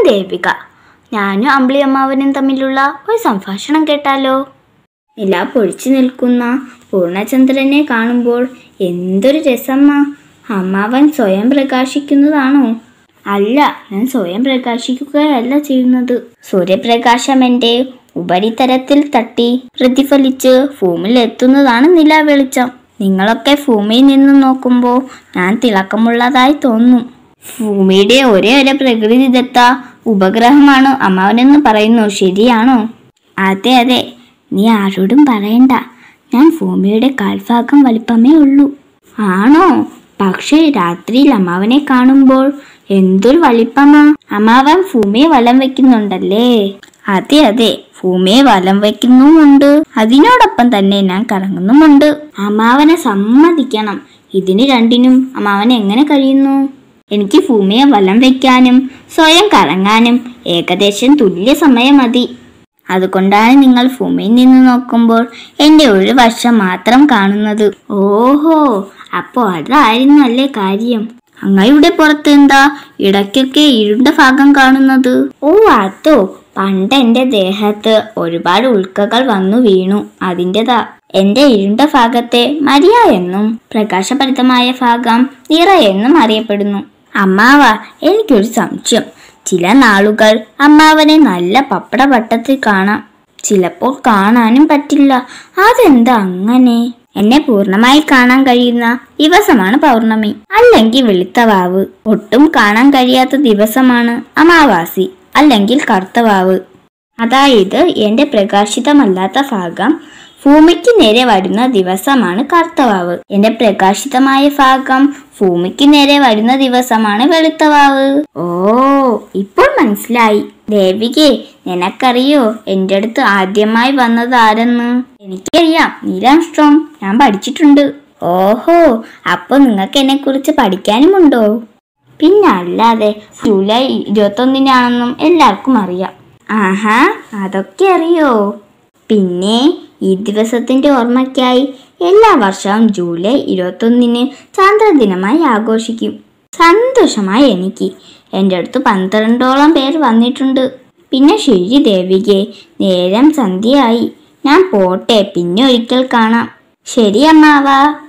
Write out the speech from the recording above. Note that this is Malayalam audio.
ദേവിക ഞാനും അമ്പിളിയമ്മാവനും തമ്മിലുള്ള ഒരു സംഭാഷണം കേട്ടാലോ നില പൊഴിച്ചു നിൽക്കുന്ന പൂർണ്ണചന്ദ്രനെ കാണുമ്പോൾ എന്തൊരു രസമ്മ അമ്മാവൻ സ്വയം പ്രകാശിക്കുന്നതാണോ അല്ല ഞാൻ സ്വയം പ്രകാശിക്കുകയല്ല ചെയ്യുന്നത് സൂര്യപ്രകാശം എൻ്റെ ഉപരിതലത്തിൽ തട്ടി പ്രതിഫലിച്ച് ഭൂമിയിൽ എത്തുന്നതാണ് നിലാവെളിച്ചം നിങ്ങളൊക്കെ ഭൂമിയിൽ നിന്ന് നോക്കുമ്പോൾ ഞാൻ തിളക്കമുള്ളതായി തോന്നും ഭൂമിയുടെ ഒരേ ഒരു പ്രകൃതിദത്ത ഉപഗ്രഹമാണ് അമ്മാവനെന്ന് പറയുന്നു ശരിയാണോ അതെ അതെ നീ ആരോടും പറയണ്ട ഞാൻ ഭൂമിയുടെ കാൽഭാഗം വലിപ്പമേ ഉള്ളൂ ആണോ പക്ഷേ രാത്രിയിൽ അമ്മാവനെ കാണുമ്പോൾ എന്തൊരു വലിപ്പമാ അമ്മാവൻ ഭൂമിയെ വലം വെക്കുന്നുണ്ടല്ലേ അതെ അതെ ഭൂമിയെ വലം വെക്കുന്നുമുണ്ട് അതിനോടൊപ്പം തന്നെ ഞാൻ കറങ്ങുന്നുമുണ്ട് അമ്മാവനെ സമ്മതിക്കണം ഇതിന് രണ്ടിനും അമ്മാവൻ എങ്ങനെ കഴിയുന്നു എനിക്ക് ഭൂമിയെ വലം വെക്കാനും സ്വയം കറങ്ങാനും ഏകദേശം തുല്യ സമയം മതി അതുകൊണ്ടാണ് നിങ്ങൾ ഭൂമിയിൽ നിന്ന് നോക്കുമ്പോൾ എൻ്റെ ഒരു വശം മാത്രം കാണുന്നത് ഓഹോ അപ്പോൾ അതായിരുന്നു അല്ലേ കാര്യം അങ്ങയുടെ പുറത്ത് എന്താ ഇടയ്ക്കൊക്കെ ഇരുണ്ട ഭാഗം കാണുന്നത് ഓ അതോ പണ്ട് എൻ്റെ ദേഹത്ത് ഒരുപാട് ഉൾക്കകൾ വന്നു വീണു അതിൻ്റെതാ എൻ്റെ ഇരുണ്ട ഭാഗത്തെ മരിയ എന്നും പ്രകാശഭരിതമായ ഭാഗം നിറ എന്നും അറിയപ്പെടുന്നു അമ്മാവ എനിക്കൊരു സംശയം ചില നാളുകൾ അമ്മാവനെ നല്ല പപ്പട വട്ടത്തിൽ കാണാം ചിലപ്പോൾ കാണാനും പറ്റില്ല അതെന്താ അങ്ങനെ എന്നെ പൂർണ്ണമായി കാണാൻ കഴിയുന്ന ദിവസമാണ് പൗർണമി അല്ലെങ്കിൽ വെളുത്തവാവ് ഒട്ടും കാണാൻ കഴിയാത്ത ദിവസമാണ് അമാവാസി അല്ലെങ്കിൽ കറുത്തവാവ് അതായത് എന്റെ പ്രകാശിതമല്ലാത്ത ഭാഗം ഭൂമിക്ക് നേരെ വരുന്ന ദിവസമാണ് കറുത്തവാവ് എന്റെ പ്രകാശിതമായ ഭാഗം ഭൂമിക്ക് നേരെ വരുന്ന ദിവസമാണ് വെളുത്തവാവ് ഓ ഇപ്പോൾ മനസ്സിലായി ദേവികെ നിനക്കറിയോ എൻ്റെ അടുത്ത് ആദ്യമായി വന്നത് ആരെന്ന് എനിക്കറിയാം നീലാംസ്ട്രോങ് ഞാൻ പഠിച്ചിട്ടുണ്ട് ഓഹോ അപ്പൊ നിങ്ങൾക്ക് എന്നെ കുറിച്ച് പഠിക്കാനുമുണ്ടോ പിന്നെ അല്ലാതെ ജൂലൈ ഇരുപത്തൊന്നിനാണെന്നും എല്ലാവർക്കും അറിയാം ആഹാ അതൊക്കെ അറിയോ പിന്നെ ഈ ദിവസത്തിന്റെ ഓർമ്മയ്ക്കായി എല്ലാ വർഷവും ജൂലൈ ഇരുപത്തൊന്നിന് ചാന്ദ്രദിനമായി ആഘോഷിക്കും സന്തോഷമായി എനിക്ക് എൻ്റെ അടുത്ത് പന്ത്രണ്ടോളം പേര് വന്നിട്ടുണ്ട് പിന്നെ ശരി ദേവികെ നേരം സന്ധ്യയായി ഞാൻ പോട്ടെ പിന്നെ ഒരിക്കൽ കാണാം ശരി അമ്മാവാ